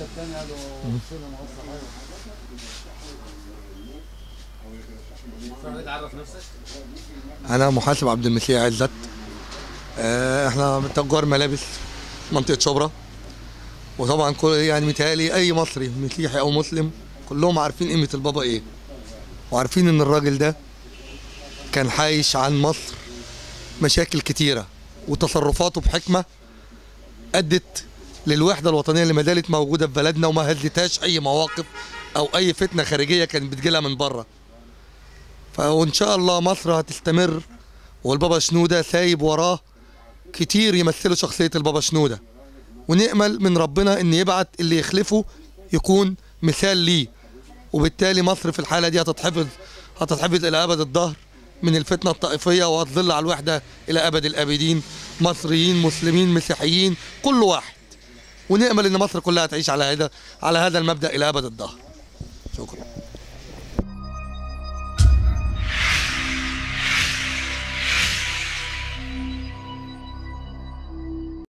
تعرف نفسك انا محاسب عبد المسيح عزت آه، احنا تجار ملابس منطقه شبرا وطبعا كل يعني متهيألي اي مصري مسيحي او مسلم كلهم عارفين قيمه البابا ايه وعارفين ان الراجل ده كان حايش عن مصر مشاكل كتيره وتصرفاته بحكمه ادت للوحده الوطنيه اللي ما زالت موجوده في بلدنا وما هزتهاش اي مواقف او اي فتنه خارجيه كانت بتجيلها من بره فان شاء الله مصر هتستمر والبابا شنوده سايب وراه كتير يمثلوا شخصيه البابا شنوده ونأمل من ربنا ان يبعت اللي يخلفه يكون مثال ليه وبالتالي مصر في الحاله دي هتتحفظ هتتحفظ الى ابد الدهر من الفتنه الطائفيه وهتظل على الوحده الى ابد الابدين مصريين مسلمين مسيحيين كل واحد ونأمل ان مصر كلها تعيش على هذا على هذا المبدا الى ابد الدهر شكرا